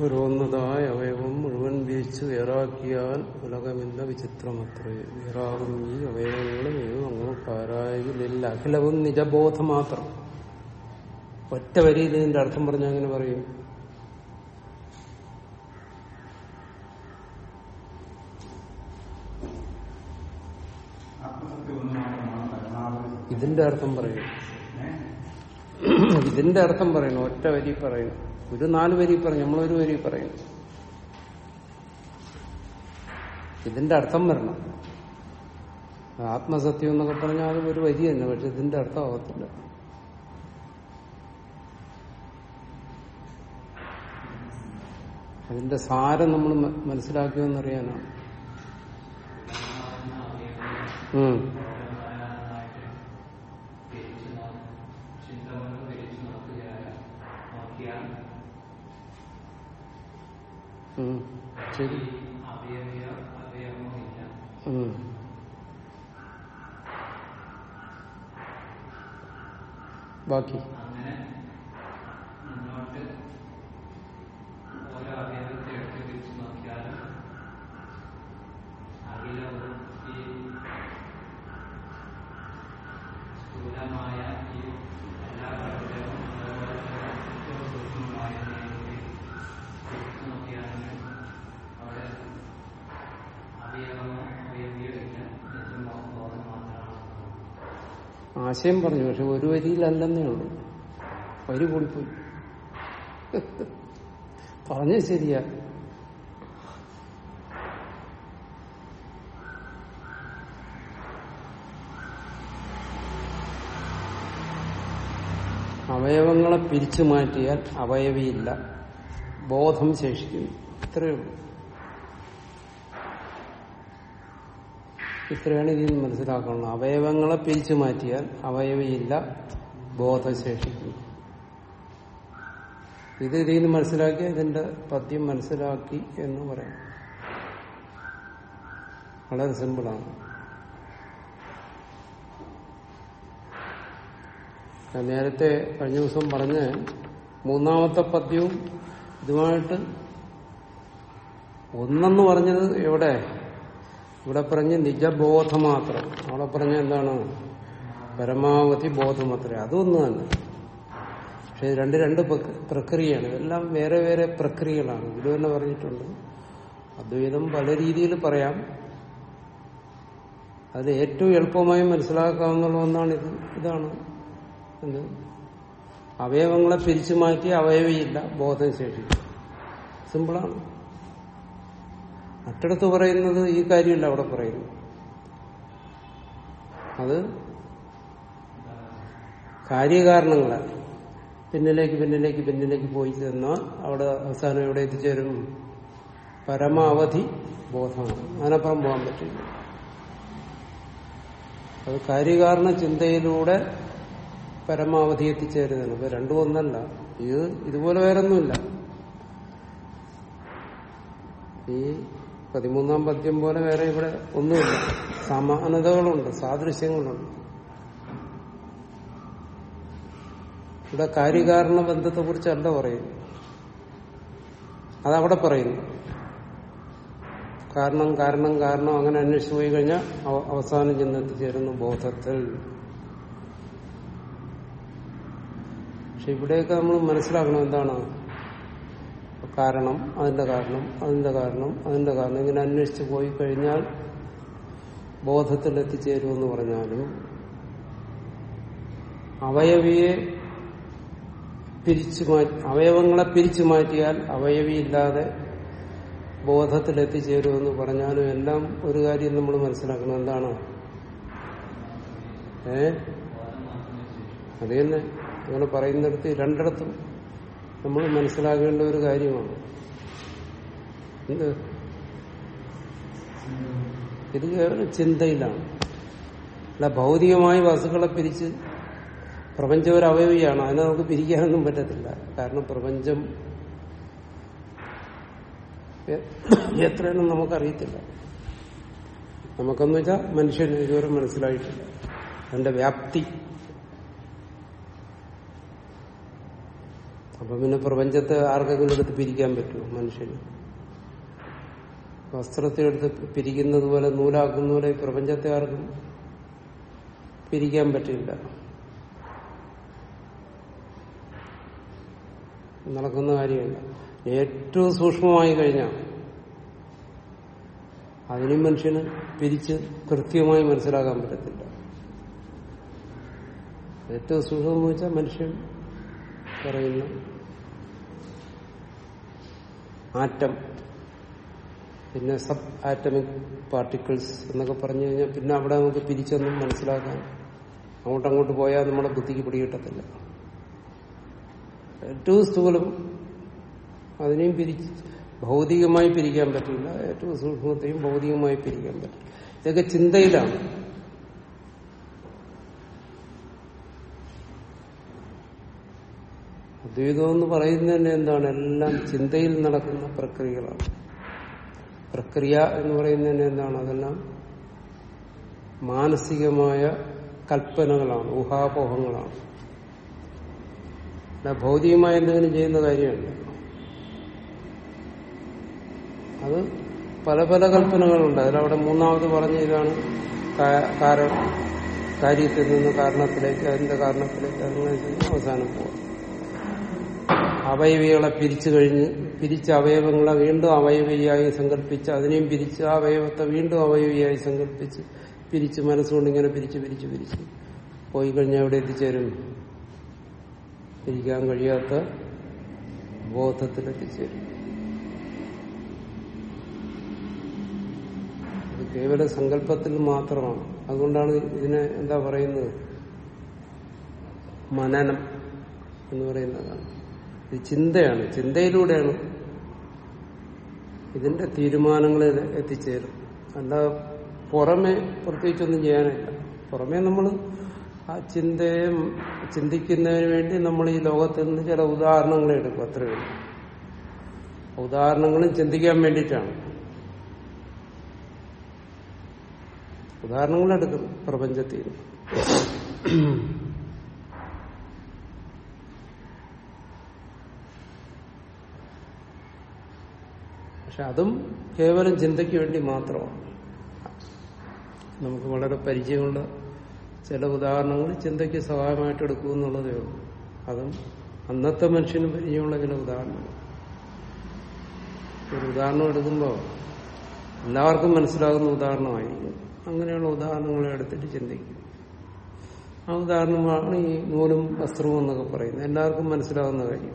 ഓരോന്നതായ അവയവം മുഴുവൻ വീഴ്ച വേറാക്കിയാൽ ഉലകമില്ല വിചിത്രമത്രേ വേറാകും ഈ അവയവങ്ങളും ഏതും അങ്ങോട്ടാരായതിലില്ല അഖിലവും നിജബോധം മാത്രം ഒറ്റ വരിയിൽ ഇതിന്റെ അർത്ഥം പറഞ്ഞ അങ്ങനെ പറയും ആത്മസത്യം ഒന്ന് മാത്രമാണ് പരമാവധി ഇതിന്റെ അർത്ഥം പറയും ഇതിന്റെ അർത്ഥം പറയണം ഒറ്റ വരി പറയണം ഒരു നാല് വരി പറയും നമ്മളൊരു വരി പറയണം ഇതിന്റെ അർത്ഥം വരണം ആത്മസത്യം എന്നൊക്കെ പറഞ്ഞാൽ അത് ഒരു വരി തന്നെ പക്ഷെ ഇതിന്റെ അർത്ഥം ആവത്തില്ല അതിന്റെ സാരം നമ്മൾ മ- മനസ്സിലാക്കിയോന്നറിയാനാണ് ഉം ഉം. ശരി ഉം. ബാക്കി അങ്ങനെ മുന്നോട്ട് ഓരോ അവയവത്തെ എടുത്ത് തിരിച്ചു നോക്കിയാലും അഖിലവും ഈ സ്ഥൂലമായ ഈ എല്ലാ പ്രപഞ്ചവും ഏറ്റവും സൂക്ഷ്മമായ നിലയിൽ തിരിച്ചു നോക്കിയാലും അവിടെ അവയവമോ അവയവിയോ ഇല്ല നിജമോ ബോധം മാത്രമാണ് ആശയം പറഞ്ഞു പക്ഷെ ഒരു വരിയിലല്ലെന്നേ ഉള്ളൂ വരി കൂടിപ്പോയി പറഞ്ഞത് ശരിയാ അവയവങ്ങളെ പിരിച്ചു മാറ്റിയാൽ അവയവിയില്ല ബോധം ശേഷിക്കുന്നു ഇത്രയേ ഉള്ളൂ ഇത്രയാണ് ഇതിൽ നിന്ന് മനസ്സിലാക്കുന്നത് അവയവങ്ങളെ പിരിച്ചു മാറ്റിയാൽ അവയവയില്ല ബോധം ശേഷിക്കുന്നു ഇത് ഇതിൽ നിന്ന് മനസ്സിലാക്കി ഇതിന്റെ പദ്യം മനസ്സിലാക്കി എന്ന് പറയാം വളരെ സിമ്പിളാണ് ഞാൻ നേരത്തെ കഴിഞ്ഞ ദിവസം പറഞ്ഞ് മൂന്നാമത്തെ പദ്യവും ഇതുമായിട്ട് ഒന്നെന്ന് പറഞ്ഞത് എവിടെ ഇവിടെ പറഞ്ഞ് നിജബോധം മാത്രം അവിടെ പറഞ്ഞ എന്താണ് പരമാവധി ബോധമത്രേ അതൊന്നു തന്നെ പക്ഷെ ഇത് രണ്ട് രണ്ട് പ്രക്- പ്രക്രിയയാണ് ഇതെല്ലാം വേറെ വേറെ പ്രക്രിയകളാണ് ഇത് തന്നെ പറഞ്ഞിട്ടുണ്ട് അദ്വൈതം പല രീതിയിൽ പറയാം അതിൽ ഏറ്റവും എളുപ്പമായി മനസ്സിലാക്കാവുന്ന ഒന്നാണ് ഇത് ഇതാണ് എന്ത് അവയവങ്ങളെ പിരിച്ചു മാറ്റി അവയവയില്ല ബോധം ശേഷിക്കും സിമ്പിളാണ് മറ്റിടത്ത് പറയുന്നത് ഈ കാര്യമല്ല അവിടെ പറയുന്നു അത് കാര്യകാരണങ്ങളാണ് പിന്നിലേക്ക് പിന്നിലേക്ക് പിന്നിലേക്ക് പോയി ചെന്നാൽ അവിടെ അവസാനം എവിടെ എത്തിച്ചേരും പരമാവധി ബോധമാണ് അതിനപ്പുറം പോകാൻ പറ്റില്ല അത് കാര്യകാരണ ചിന്തയിലൂടെ പരമാവധി എത്തിച്ചേരുന്നതാണ് ഇപ്പൊ രണ്ടും ഒന്നല്ല ഇത് ഇതുപോലെ വേറൊന്നുമില്ല ഈ പതിമൂന്നാം പദ്യം പോലെ വേറെ ഇവിടെ ഒന്നുമില്ല സമാനതകളുണ്ട് സാദൃശ്യങ്ങളുണ്ട് ഇവിടെ കാര്യകാരണ ബന്ധത്തെ കുറിച്ചല്ല പറയുന്നു അതവിടെ പറയുന്നു കാരണം കാരണം കാരണം അങ്ങനെ അന്വേഷിച്ചു പോയി കഴിഞ്ഞാൽ അവ- അവസാനം ചെന്നെത്തിച്ചേരുന്നു ബോധത്തിൽ പക്ഷെ ഇവിടെയൊക്കെ നമ്മൾ മനസ്സിലാക്കണം എന്താണ് കാരണം അതിന്റെ കാരണം അതിന്റെ കാരണം അതിന്റെ കാരണം ഇങ്ങനെ അന്വേഷിച്ച് പോയി കഴിഞ്ഞാൽ ബോധത്തിൽ എത്തിച്ചേരുമെന്ന് പറഞ്ഞാലും അവയവിയെ പിരിച്ചു മാറ്റി അവയവങ്ങളെ പിരിച്ചു മാറ്റിയാൽ അവയവിയില്ലാതെ ബോധത്തിൽ എത്തിച്ചേരുമെന്ന് പറഞ്ഞാലും എല്ലാം ഒരു കാര്യം നമ്മൾ മനസ്സിലാക്കണം എന്താണ് ഏ അത് തന്നെ അങ്ങനെ പറയുന്നിടത്ത് രണ്ടിടത്തും നമ്മൾ മനസ്സിലാക്കേണ്ട ഒരു കാര്യമാണ് എന്ത് ഇത് കേവലം ചിന്തയിലാണ് അല്ല ഭൗതികമായി വസ്തുക്കളെ പിരിച്ച് പ്രപഞ്ചം ഒരു അവയവിയാണ് അതിനെ നമുക്ക് പിരിക്കാനൊന്നും പറ്റത്തില്ല കാരണം പ്രപഞ്ചം എ- എത്രയാണെന്ന് നമുക്കറിയത്തില്ല നമുക്കെന്ന് വെച്ചാൽ മനുഷ്യന് ഇതുവരെ മനസ്സിലായിട്ടില്ല അതിന്റെ വ്യാപ്തി അപ്പൊ പിന്നെ പ്രപഞ്ചത്തെ ആർക്കെങ്കിലും എടുത്ത് പിരിക്കാൻ പറ്റുമോ മനുഷ്യന് വസ്ത്രത്തെ എടുത്ത് പിരിക്കുന്നത് പോലെ നൂലാക്കുന്ന പോലെ ഈ പ്രപഞ്ചത്തെ ആർക്കും പിരിക്കാൻ പറ്റില്ല നടക്കുന്ന കാര്യമല്ല ഏറ്റവും സൂക്ഷ്മമായി കഴിഞ്ഞാൽ അതിനും മനുഷ്യന് പിരിച്ച് കൃത്യമായി മനസ്സിലാക്കാൻ പറ്റത്തില്ല ഏറ്റവും സൂക്ഷ്മം എന്ന് വെച്ചാൽ മനുഷ്യൻ പറയുന്ന ആറ്റം പിന്നെ സബ് ആറ്റമിക് പാർട്ടിക്കിൾസ് എന്നൊക്കെ പറഞ്ഞു കഴിഞ്ഞാൽ പിന്നെ അവിടെ നമുക്ക് പിരിച്ചൊന്നും മനസ്സിലാക്കാൻ അങ്ങോട്ടങ്ങോട്ട് പോയാൽ നമ്മുടെ ബുദ്ധിക്ക് പിടികിട്ടത്തില്ല ഏറ്റവും സ്ഥൂലം അതിനെയും പിരിച്ച് ഭൗതികമായി പിരിക്കാൻ പറ്റില്ല ഏറ്റവും സൂക്ഷ്മത്തെയും ഭൗതികമായി പിരിക്കാൻ പറ്റില്ല ഇതൊക്കെ ചിന്തയിലാണ് അദ്വൈതം എന്ന് പറയുന്നത് തന്നെ എന്താണ് എല്ലാം ചിന്തയിൽ നടക്കുന്ന പ്രക്രിയകളാണ് പ്രക്രിയ എന്ന് പറയുന്നതിന് എന്താണ് അതെല്ലാം മാനസികമായ കൽപ്പനകളാണ് ഊഹാപോഹങ്ങളാണ് അല്ല ഭൗതികമായ എന്തെങ്കിലും ചെയ്യുന്ന കാര്യമല്ല അത് പല പല കൽപ്പനകളുണ്ട് അതിലവിടെ മൂന്നാമത് പറഞ്ഞ ഇതാണ് കാ- കാരണം കാര്യത്തിൽ നിന്ന് കാരണത്തിലേക്ക് അതിന്റെ കാരണത്തിലേക്ക് അങ്ങനെ ചെയ്ത് അവസാനം പോവാം അവയവികളെ പിരിച്ചു കഴിഞ്ഞ് പിരിച്ച അവയവങ്ങളെ വീണ്ടും അവയവിയായി സങ്കല്പിച്ച് അതിനെയും പിരിച്ച് ആ അവയവത്തെ വീണ്ടും അവയവിയായി സങ്കല്പിച്ച് പിരിച്ച് മനസ്സുകൊണ്ട് ഇങ്ങനെ പിരിച്ച് പിരിച്ച് പിരിച്ച് പോയി കഴിഞ്ഞാൽ എവിടെ എത്തിച്ചേരും പിരിക്കാൻ കഴിയാത്ത ബോധത്തിൽ എത്തിച്ചേരും ഇത് കേവല സങ്കല്പത്തിൽ മാത്രമാണ് അതുകൊണ്ടാണ് ഇതിനെ എന്താ പറയുന്നത് മനനം എന്ന് പറയുന്നതാണ് ഇത് ചിന്തയാണ് ചിന്തയിലൂടെയാണ് ഇതിന്റെ തീരുമാനങ്ങളിൽ എത്തിച്ചേരും അല്ല പുറമെ പ്രത്യേകിച്ചൊന്നും ചെയ്യാനില്ല പുറമെ നമ്മൾ ആ ചിന്തയെ ചിന്തിക്കുന്നതിന് വേണ്ടി നമ്മൾ ഈ ലോകത്തിൽ നിന്ന് ചില ഉദാഹരണങ്ങൾ എടുക്കും അത്രയേ ഉള്ളൂ ഉദാഹരണങ്ങളും ചിന്തിക്കാൻ വേണ്ടിയിട്ടാണ് ഉദാഹരണങ്ങൾ എടുക്കും പ്രപഞ്ചത്തിൽ നിന്ന്. പക്ഷെ അതും കേവലം ചിന്തയ്ക്ക് വേണ്ടി മാത്രമാണ് നമുക്ക് വളരെ പരിചയമുള്ള ചില ഉദാഹരണങ്ങൾ ചിന്തയ്ക്ക് സഹായമായിട്ട് എടുക്കും എന്നുള്ളതേ ഉള്ളൂ അതും അന്നത്തെ മനുഷ്യന് പരിചയമുള്ള ചില ഉദാഹരണങ്ങൾ ഒരു ഉദാഹരണം എടുക്കുമ്പോൾ എല്ലാവർക്കും മനസ്സിലാകുന്ന ഉദാഹരണമായിരിക്കും അങ്ങനെയുള്ള ഉദാഹരണങ്ങളെ എടുത്തിട്ട് ചിന്തിക്കും ആ ഉദാഹരണമാണ് ഈ നൂലും വസ്ത്രവും എന്നൊക്കെ പറയുന്നത് എല്ലാവർക്കും മനസ്സിലാകുന്ന കാര്യം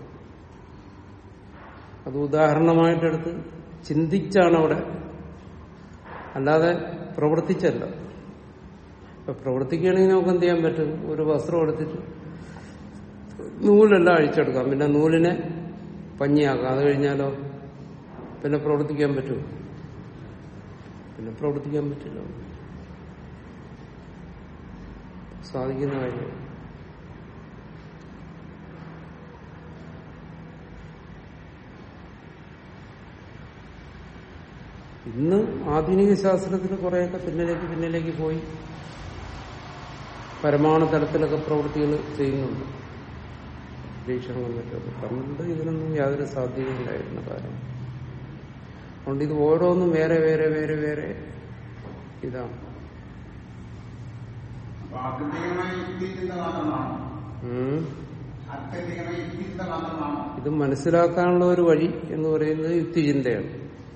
അത് ഉദാഹരണമായിട്ടെടുത്ത് ചിന്തിച്ചാണ് അവിടെ അല്ലാതെ പ്രവർത്തിച്ചല്ല ഇപ്പൊ പ്രവർത്തിക്കുകയാണെങ്കിൽ നമുക്ക് എന്ത് ചെയ്യാൻ പറ്റും ഒരു വസ്ത്രം എടുത്തിട്ട് നൂലെല്ലാം അഴിച്ചെടുക്കാം പിന്നെ നൂലിനെ പഞ്ഞിയാക്കാം അത് കഴിഞ്ഞാലോ പിന്നെ പ്രവർത്തിക്കാൻ പറ്റുമോ പിന്നെ പ്രവർത്തിക്കാൻ പറ്റില്ല സാധിക്കുന്ന കാര്യം ഇന്ന് ആധുനിക ശാസ്ത്രത്തിൽ കുറെയൊക്കെ പിന്നിലേക്ക് പിന്നിലേക്ക് പോയി പരമാണു തലത്തിലൊക്കെ പ്രവൃത്തികൾ ചെയ്യുന്നുണ്ട് പരീക്ഷണങ്ങൾ മറ്റൊക്കെ പണ്ട് ഇതിനൊന്നും യാതൊരു സാധ്യതയില്ലായിരുന്ന കാര്യം അതുകൊണ്ട് ഇത് ഓരോന്നും വേറെ വേറെ വേറെ വേറെ ഇതാണ് അപ്പൊ ആത്യന്തികമായി യുക്തിചിന്ത മാത്രമാണ് ഉം. ആത്യന്തികമായി യുക്തിചിന്ത മാത്രമാണ് ഇത് മനസ്സിലാക്കാനുള്ള ഒരു വഴി എന്ന് പറയുന്നത് യുക്തിചിന്തയാണ്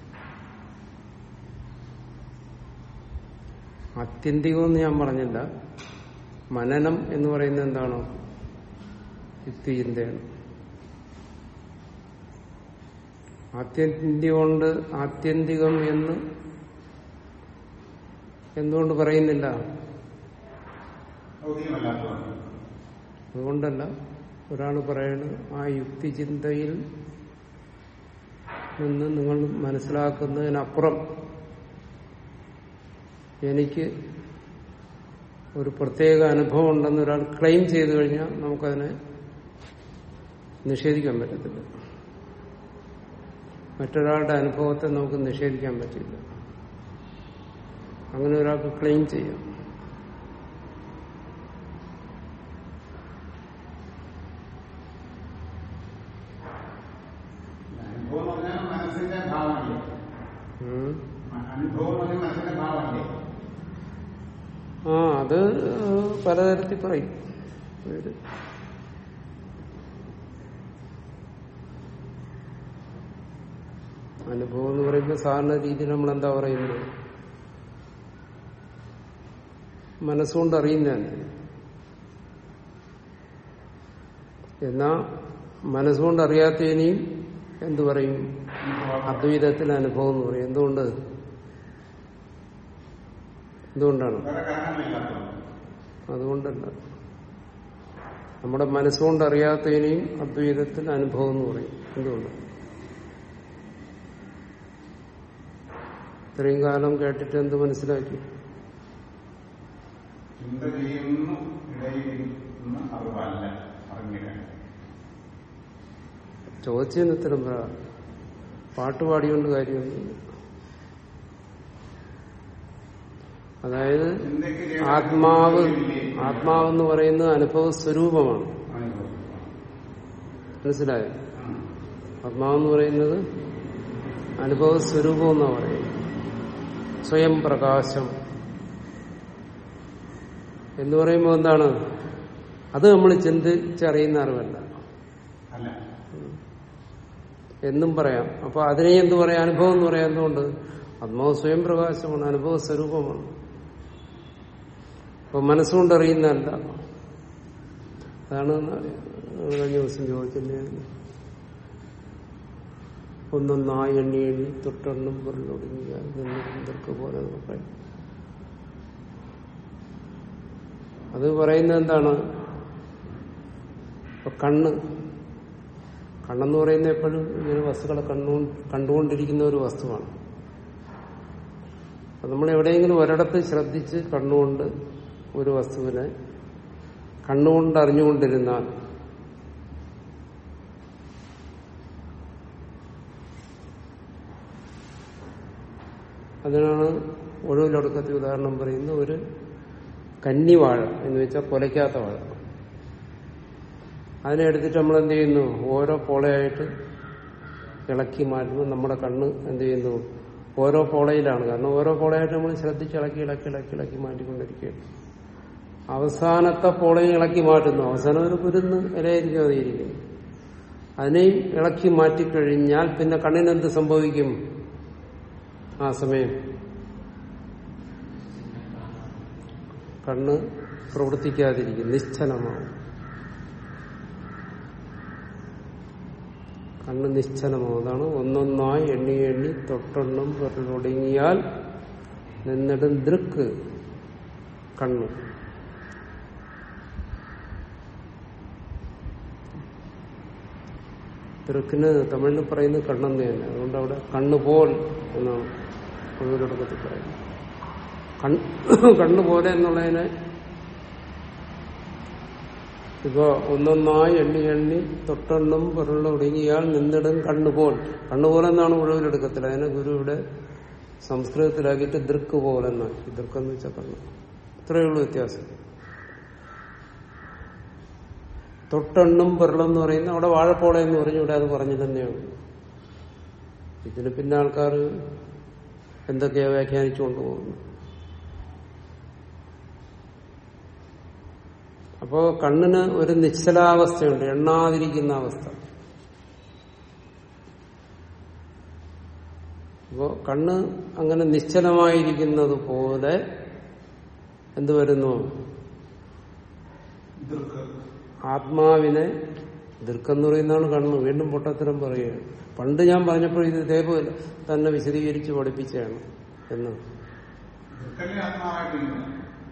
ആത്യന്തികമെന്ന് ഞാൻ പറഞ്ഞില്ല മനനം എന്ന് പറയുന്നത് എന്താണ് യുക്തിചിന്തയാണ് ആത്യന്തികം കൊണ്ട് ആത്യന്തികം എന്ന് എന്തുകൊണ്ട് പറയുന്നില്ല ഭൗതികമല്ലാത്തതാണ് അതുകൊണ്ടല്ല ഒരാൾ പറയുന്നത് ആ യുക്തിചിന്തയിൽ നിന്ന് നിങ്ങൾ മനസ്സിലാക്കുന്നതിനപ്പുറം എനിക്ക് ഒരു പ്രത്യേക അനുഭവം ഉണ്ടെന്ന് ഒരാൾ ക്ലെയിം ചെയ്തു കഴിഞ്ഞാൽ നമുക്കതിനെ നിഷേധിക്കാൻ പറ്റത്തില്ല മറ്റൊരാളുടെ അനുഭവത്തെ നമുക്ക് നിഷേധിക്കാൻ പറ്റില്ല അങ്ങനെ ഒരാൾക്ക് ക്ലെയിം ചെയ്യാം അനുഭവം എന്ന് പറഞ്ഞാൽ മനസ്സിന്റെ ഭാവമല്ലേ ആ അത് പലതരത്തിൽ പറയും ഒരു അനുഭവം എന്ന് പറയുമ്പോൾ സാധാരണ രീതിയിൽ നമ്മൾ എന്താ പറയുന്നത് മനസ്സുകൊണ്ട് അറിയുന്നതന്നെ എന്നാ മനസ്സുകൊണ്ട് അറിയാത്തതിനെയും എന്തു പറയും അദ്വൈതത്തിൽ അനുഭവം എന്ന് പറയും എന്തുകൊണ്ട് എന്തുകൊണ്ടാണ് വേറെ കാരണങ്ങളില്ലാത്തത് അതുകൊണ്ടല്ല നമ്മുടെ മനസ്സുകൊണ്ട് അറിയാത്തതിനെയും അദ്വൈതത്തിൽ അനുഭവം എന്ന് പറയും എന്തുകൊണ്ട് ഇത്രയും കാലം കേട്ടിട്ട് എന്ത് മനസ്സിലാക്കി ചിന്ത ചെയ്യുന്നു ഇടയിരിക്കുന്ന അറിവല്ല അറിഞ്ഞില്ല ചോദിച്ചതിന് ഉത്തരം പറ പാട്ട് പാടിക്കൊണ്ട് കാര്യമൊന്നുമില്ല അതായത് ചിന്തയ്ക്ക് രേഖ- ആത്മാവ് ഇല്ലേ? ആത്മാവെന്ന് പറയുന്നത് അനുഭവ സ്വരൂപമാണ് അനുഭവം. മനസ്സിലായോ ഉം. ആത്മാവെന്ന് പറയുന്നത് അനുഭവ സ്വരൂപം എന്നാ പറയുന്നത് സ്വയം പ്രകാശം എന്ന് പറയുമ്പോൾ എന്താണ് അത് നമ്മൾ ചിന്തിച്ചറിയുന്ന അറിവല്ല അല്ല എന്നും പറയാം അപ്പൊ അതിനെ എന്ത് പറയാം അനുഭവം എന്ന് പറയാം എന്തുകൊണ്ട് ആത്മാവ് സ്വയം പ്രകാശമാണ് അനുഭവ സ്വരൂപമാണ് അപ്പൊ മനസ്സുകൊണ്ട് അറിയുന്നതല്ല അതാണ് കഴിഞ്ഞ ദിവസം ചോദിച്ചില്ലേ ഒന്നൊന്നായി എണ്ണി എണ്ണി തൊട്ടെണ്ണം പൊരുളൊടുങ്ങിയാൽ ഇതൊക്കെ പോലെ എന്നൊക്കെ പറയും അത് പറയുന്നത് എന്താണ് ഇപ്പൊ കണ്ണ് കണ്ണെന്ന് പറയുന്നത് എപ്പോഴും ഇങ്ങനെ വസ്തുക്കളെ കണ്ണു കണ്ടുകൊണ്ടിരിക്കുന്ന ഒരു വസ്തുവാണ് അപ്പൊ നമ്മൾ എവിടെയെങ്കിലും ഒരിടത്ത് ശ്രദ്ധിച്ച് കണ്ണുകൊണ്ട് ഒരു വസ്തുവിനെ കണ്ണുകൊണ്ട് അറിഞ്ഞുകൊണ്ടിരുന്നാൽ അതിനാണ് ഒഴിവിലൊടുക്കത്തെ ഉദാഹരണം പറയുന്നത് ഒരു കന്നിവാഴ എന്ന് വെച്ചാൽ കൊലയ്ക്കാത്ത വാഴ അതിനെ എടുത്തിട്ട് നമ്മൾ എന്ത് ചെയ്യുന്നു ഓരോ പോളയായിട്ട് ഇളക്കി മാറ്റുമ്പോൾ നമ്മുടെ കണ്ണ് എന്ത് ചെയ്യുന്നു ഓരോ പോളയിലാണ് കാരണം ഓരോ പോളയായിട്ട് നമ്മൾ ശ്രദ്ധിച്ച് ഇളക്കി ഇളക്കി ഇളക്കി ഇളക്കി മാറ്റിക്കൊണ്ടിരിക്കുകയാണ് അവസാനത്തെ പോളയും ഇളക്കി മാറ്റുന്നു അവസാനം ഒരു കുരുന്ന് ഇലയായിരിക്കും അതിരിക്കുന്നു അതിനെയും ഇളക്കി മാറ്റിക്കഴിഞ്ഞാൽ പിന്നെ കണ്ണിനെന്ത് സംഭവിക്കും ആ സമയം കണ്ണ് പ്രവർത്തിക്കാതിരിക്കും നിശ്ചലമാവും കണ്ണ് നിശ്ചലമാവും അതാണ് ഒന്നൊന്നായി എണ്ണി എണ്ണി തൊട്ടെണ്ണം പൊരുളൊടുങ്ങിയാൽ നിന്നിടും ദൃക്ക് കണ്ണ് ദൃക്കിന് തമിഴിൽ പറയുന്നത് കണ്ണെന്ന് തന്നെ അതുകൊണ്ട് അവിടെ കണ്ണുപോൽ എന്നാണ് ഒഴിവിലൊടുക്കത്തിൽ പറയുന്നത് കണ്ണ് കണ്ണുപോലെ എന്നുള്ളതിനെ ഇപ്പോ ഒന്നൊന്നായി എണ്ണി എണ്ണി തൊട്ടെണ്ണം പൊരുളൊടുങ്ങിയാൽ നിന്നിടും കണ്ണുപോൽ കണ്ണുപോലെ എന്നാണ് ഒഴിവിലെടുക്കത്തിൽ അതിനെ ഗുരു ഇവിടെ സംസ്കൃതത്തിലാക്കിയിട്ട് ദൃക്ക് പോലെന്നാക്കി ദൃക്കെന്ന് വെച്ചാൽ കണ്ണ് ഇത്രയേ ഉള്ളൂ വ്യത്യാസം തൊട്ടെണ്ണും പൊരുളെന്ന് പറയുന്ന അവിടെ വാഴപ്പോള എന്ന് പറഞ്ഞു ഇവിടെ അത് പറഞ്ഞു തന്നെയാണ് ഇതിന് പിന്നെ ആൾക്കാർ എന്തൊക്കെയാ വ്യാഖ്യാനിച്ചു കൊണ്ടുപോകുന്നു അപ്പോ കണ്ണിന് ഒരു നിശ്ചലാവസ്ഥയുണ്ട് എണ്ണാതിരിക്കുന്ന അവസ്ഥ അപ്പോ കണ്ണ് അങ്ങനെ നിശ്ചലമായിരിക്കുന്നത് പോലെ എന്ത് വരുന്നു ദൃക്ക് ആത്മാവിനെ ദീർഘെന്ന് പറയുന്നതാണ് കണ്ണ് വീണ്ടും പൊട്ടത്തരം പറയുകയാണ് പണ്ട് ഞാൻ പറഞ്ഞപ്പോൾ ഇത് ഇതേപോലെ തന്നെ വിശദീകരിച്ച് പഠിപ്പിച്ചതാണ് എന്ന് ദൃക്കല്ലേ ആത്മാവായിട്ടില്ല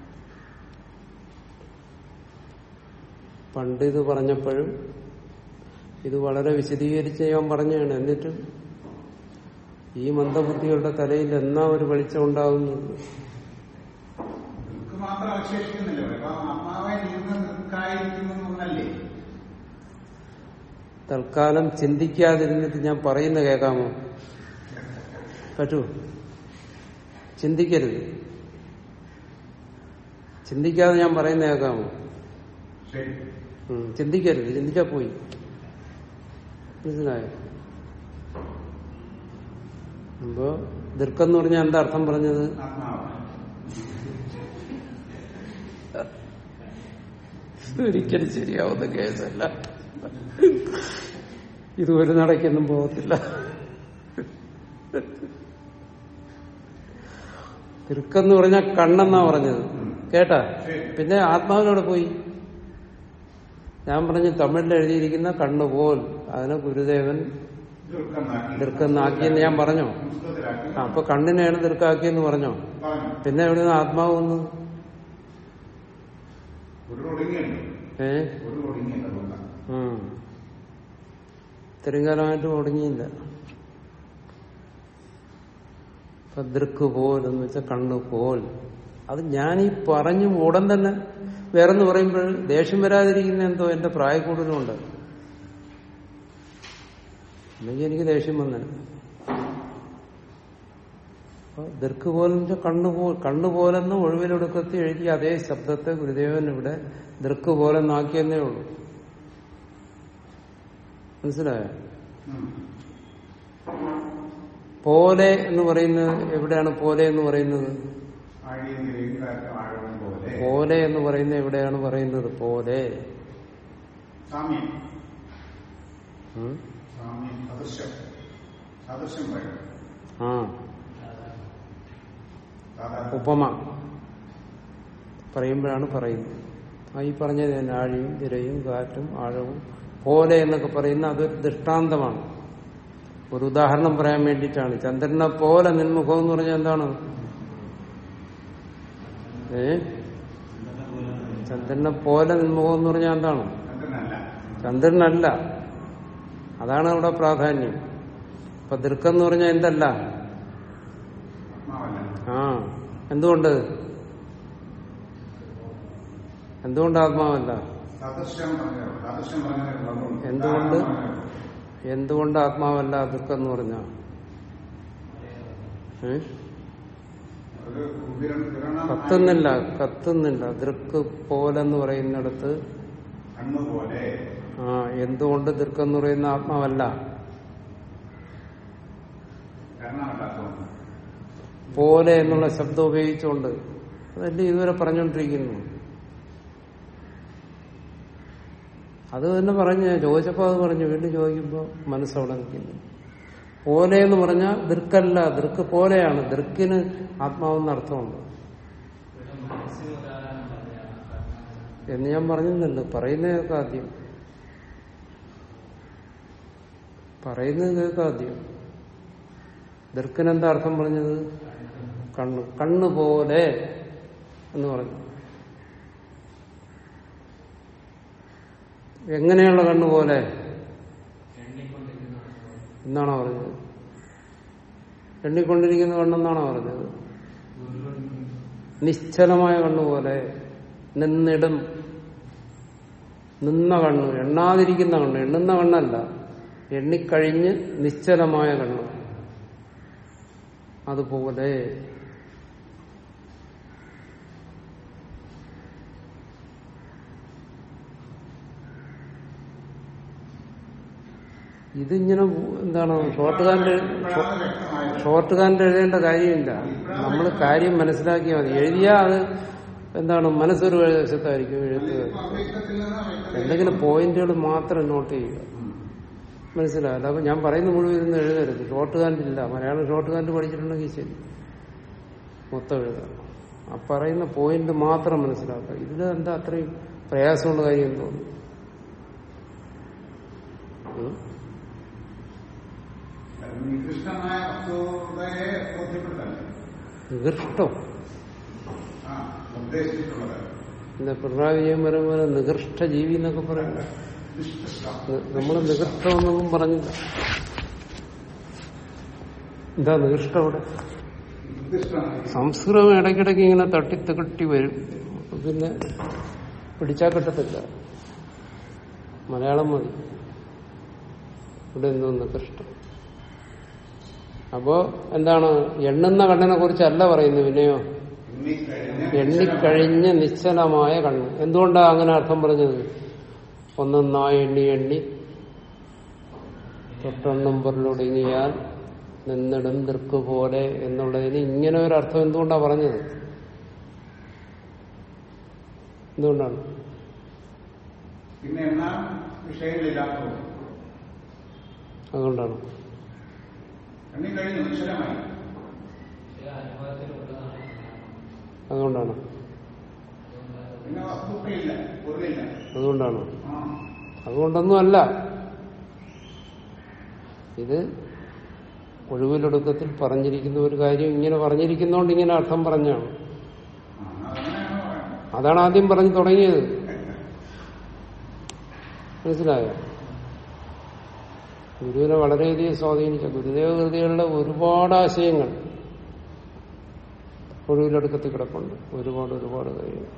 പണ്ട് ഇത് പറഞ്ഞപ്പോഴും ഇത് വളരെ വിശദീകരിച്ച് ഞാൻ പറഞ്ഞാണ് എന്നിട്ടും ഈ മന്ദബുദ്ധികളുടെ തലയിൽ എന്നാ ഒരു വെളിച്ചം ഉണ്ടാകുന്നുള്ളൂ ദൃക്ക് മാത്രം അവശേഷിക്കുന്നില്ല അപ്പൊ ആത്മാവായി ഇരുന്ന് ദൃക്കായിരിക്കുന്നു എന്നല്ലേ തൽക്കാലം ചിന്തിക്കാതിരുന്നിട്ട് ഞാൻ പറയുന്ന കേൾക്കാമോ പറ്റൂ ചിന്തിക്കരുത് ചിന്തിക്കാതെ ഞാൻ പറയുന്ന കേൾക്കാമോ ശരി ഉം, ചിന്തിക്കരുത് ചിന്തിച്ചാ പോയി മനസ്സിലായോ അപ്പോ ദീർഘെന്ന് പറഞ്ഞാൽ എന്താ അർത്ഥം പറഞ്ഞത് ആത്മാവ് ഒരിക്കലും ശരിയാവുന്ന കേസല്ല ഇത് ഒരു നടക്കൊന്നും പോകത്തില്ല ദീർഘെന്ന് പറഞ്ഞാൽ കണ്ണെന്നാ പറഞ്ഞത് കേട്ടാ പിന്നെ ആത്മാവിനോട് പോയി ഞാൻ പറഞ്ഞു തമിഴിൽ എഴുതിയിരിക്കുന്ന കണ്ണ് പോൽ അതിനെ ഗുരുദേവൻ ദീർഘമാക്കി ദീർഘെന്നാക്കിയെന്ന് ഞാൻ പറഞ്ഞോ സംസ്കൃതത്തിലാക്കി ആ, അപ്പൊ കണ്ണിനെയാണ് ദീർഘാക്കിയെന്ന് പറഞ്ഞോ പറഞ്ഞു പിന്നെ എവിടെയാണ് ആത്മാവ് വന്നത് ഒരു ഒടുങ്ങിയല്ലോ ഏ ഒരു ഒടുങ്ങിയല്ലോ അതുകൊണ്ടാണ് ഉം. ഇത്രയും കാലമായിട്ട് ഒടുങ്ങിയില്ല ഇപ്പൊ ദൃക്ക് പോൽ എന്ന് വെച്ചാൽ കണ്ണ് പോൽ അത് ഞാൻ ഈ പറഞ്ഞു ഉടൻ തന്നെ വേറെന്ന് പറയുമ്പോൾ ദേഷ്യം വരാതിരിക്കുന്ന എന്തോ എന്റെ പ്രായക്കൂടുതലുണ്ട് അല്ലെങ്കിൽ എനിക്ക് ദേഷ്യം വന്നെ ദീർഘ പോലെ കണ്ണു പോ കണ്ണു പോലെന്ന് ഒഴിവിലൊടുക്കത്തി എഴുതിയ അതേ ശബ്ദത്തെ ഗുരുദേവൻ ഇവിടെ ദൃക്ക് പോലെന്നാക്കിയെന്നേ ഉള്ളൂ മനസ്സിലായോ ഉം. പോലെ എന്ന് പറയുന്നത് എവിടെയാണ് പോലെ എന്ന് പറയുന്നത് ആഴിയും തിരയും കാറ്റും ആഴവും പോലെ പോലെ എന്ന് പറയുന്നത് എവിടെയാണ് പറയുന്നത് പോലെ സാമ്യം ഉം? സാമ്യം സദൃശ്യം സദൃശ്യം പറയും ആ സാധാരണ ഉപമ പറയുമ്പോഴാണ് പറയുന്നത് ആ ഈ പറഞ്ഞത് തന്നെ ആഴിയും തിരയും കാറ്റും ആഴവും പോലെ എന്നൊക്കെ പറയുന്ന അതൊരു ദൃഷ്ടാന്തമാണ് ഒരു ഉദാഹരണം പറയാൻ വേണ്ടിയിട്ടാണ് ചന്ദ്രനെ പോലെ നിൻമുഖം എന്ന് പറഞ്ഞാൽ എന്താണ് ഏ ചന്ദ്രനെ പോലെ നിൻമുഖം എന്ന് പറഞ്ഞാൽ എന്താണ് ചന്ദ്രനല്ല ചന്ദ്രനല്ല അതാണ് അവിടെ പ്രാധാന്യം ഇപ്പൊ ദൃക്കെന്ന് പറഞ്ഞാൽ എന്തല്ല ആത്മാവല്ല ആ എന്തുകൊണ്ട് എന്തുകൊണ്ട് ആത്മാവല്ല സദൃശ്യം പറഞ്ഞോ സദൃശ്യം പറഞ്ഞതുകൊണ്ട് എന്തുകൊണ്ട്? എന്തുകൊണ്ട് ആത്മാവല്ല ദുഃഖെന്ന് പറഞ്ഞ ഒരു കിരണം കിരണമായി കത്തുന്നില്ല കത്തുന്നില്ല ദൃക്ക് പോലെന്ന് പറയുന്നിടത്ത് കണ്ണുപോലെ ആ എന്തുകൊണ്ട് ദൃക്കെന്ന് പറയുന്ന ആത്മാവല്ല കരണമല്ലാത്തതുകൊണ്ട് പോലെ എന്നുള്ള ശബ്ദം ഉപയോഗിച്ചുകൊണ്ട് അതല്ലേ ഇതുവരെ പറഞ്ഞുകൊണ്ടിരിക്കുന്നു അത് തന്നെ പറഞ്ഞ് ചോദിച്ചപ്പോ അത് പറഞ്ഞു വീണ്ടും ചോദിക്കുമ്പോ മനസ്സവിടെ നിൽക്കുന്നു പോലെ എന്ന് പറഞ്ഞാൽ ദൃക്കല്ല ദൃക്ക് പോലെയാണ് ദൃക്കിന് ആത്മാവെന്ന് അർത്ഥമുണ്ട് എന്ന് ഞാൻ പറഞ്ഞില്ലല്ലോ പറയുന്നത് കേൾക്കാം ആദ്യം പറയുന്നത് കേൾക്കാം ആദ്യം ദർക്കിനെന്താ അർത്ഥം പറഞ്ഞത് കണ്ണ് കണ്ണ് പോലെ എന്ന് പറഞ്ഞു എങ്ങനെയുള്ള കണ്ണ് പോലെ എന്നാണോ പറഞ്ഞത് എണ്ണിക്കൊണ്ടിരിക്കുന്ന കണ്ണെന്നാണോ പറഞ്ഞത് നിശ്ചലമായ കണ്ണുപോലെ നിന്നിടും നിന്ന കണ്ണ് എണ്ണാതിരിക്കുന്ന കണ്ണ് എണ്ണുന്ന കണ്ണല്ല എണ്ണിക്കഴിഞ്ഞ് നിശ്ചലമായ കണ്ണ് അതുപോലെ ഇതിങ്ങനെ എന്താണ് ഷോർട്ട് ഹാൻഡ് ഇപ്പോഴാണ് വ്യക്തമായത് ഷോർട്ട് ഹാൻഡ് എഴുതേണ്ട കാര്യമില്ല നമ്മൾ കാര്യം മനസ്സിലാക്കിയാൽ മതി എഴുതിയാൽ അത് എന്താണ് മനസ്സൊരു വശത്തായിരിക്കും എഴുത്ത് അവ്യക്തത്തിൽ നിന്ന് അവ്യക്തതയിലേക്ക് എന്തെങ്കിലും പോയിന്റുകൾ മാത്രം നോട്ട് ചെയ്യുക മനസ്സിലാവില്ല അപ്പൊ ഞാൻ പറയുന്ന മുഴുവൻ ഇരുന്ന് എഴുതരുത് ഷോർട്ട് ഹാൻഡ് ഇല്ല മലയാളം ഷോർട്ട് ഹാൻഡ് പഠിച്ചിട്ടുണ്ടെങ്കിൽ ശരി മൊത്തം എഴുതാം ആ പറയുന്ന പോയിന്റ് മാത്രം മനസ്സിലാക്കുക ഇതിൽ എന്താ അത്രയും പ്രയാസമുള്ള കാര്യം തോന്നുന്നു ഉം? നികൃഷ്ടമായ വസ്തുതയെ ബോധ്യപ്പെടുത്തല്ലേ നികൃഷ്ടം ആ ഉദ്ദേശിച്ചിട്ടുള്ളത് പിന്നെ പിണറായി വിജയൻ പറയുമ്പോൾ നികൃഷ്ട ജീവി എന്നൊക്കെ പറയുന്നത് നിഷ്കൃഷ്ടം നമ്മൾ നികൃഷ്ടമെന്നൊന്നും പറഞ്ഞില്ല എന്താ നികൃഷ്ടം അവിടെ നിർദ്ദിഷ്ടമായി സംസ്കൃതം ഇടയ്ക്കിടയ്ക്ക് ഇങ്ങനെ തട്ടിത്തകട്ടി വരും അപ്പൊ പിന്നെ പിടിച്ചാൽ കിട്ടത്തില്ല മലയാളം മതി ഇവിടെ എന്തോ നികൃഷ്ടം അപ്പോ എന്താണ് എണ്ണുന്ന കണ്ണിനെ കുറിച്ചല്ല പറയുന്നത് പിന്നെയോ എണ്ണിക്കഴിഞ്ഞ് എണ്ണിക്കഴിഞ്ഞ് നിശ്ചലമായ കണ്ണ് എന്തുകൊണ്ടാ അങ്ങനെ അർത്ഥം പറഞ്ഞത് ഒന്നൊന്നായി എണ്ണി എണ്ണി തൊട്ടെണ്ണും പൊരുളൊടുങ്ങിയാൽ നിന്നിടും ദൃക്ക് പോലെ എന്നുള്ളതിന് ഇങ്ങനെ ഒരു അർത്ഥം എന്തുകൊണ്ടാണ് പറഞ്ഞത് എന്തുകൊണ്ടാണ് പിന്നെ എന്നാ വിഷയങ്ങളില്ലാത്തത് അതുകൊണ്ടാണ് എണ്ണി കഴിഞ്ഞു നിശ്ചലമായി ചില അനുഭവത്തിലുള്ളതാണ് അതുകൊണ്ടാണ് പിന്നെ വസ്തുക്കളില്ല പൊരുളില്ല അതുകൊണ്ടാണ് ആ അതുകൊണ്ടൊന്നും അല്ല ഇത് ഒഴിവിലൊടുക്കത്തിൽ പറഞ്ഞിരിക്കുന്ന ഒരു കാര്യം ഇങ്ങനെ പറഞ്ഞിരിക്കുന്നതുകൊണ്ട് ഇങ്ങനെ അർത്ഥം പറഞ്ഞാണ് ആ, അതങ്ങനെയാണ് പറയുന്നത് അതാണ് ആദ്യം പറഞ്ഞു തുടങ്ങിയത് മനസ്സിലായോ ഗുരുവിനെ വളരെയധികം സ്വാധീനിച്ച ഗുരുദേവ കൃതികളുടെ ഒരുപാട് ആശയങ്ങൾ ഒഴിവിലടുക്കത്തിൽ കിടപ്പുണ്ട് ഒരുപാട് ഒരുപാട് കാര്യങ്ങൾ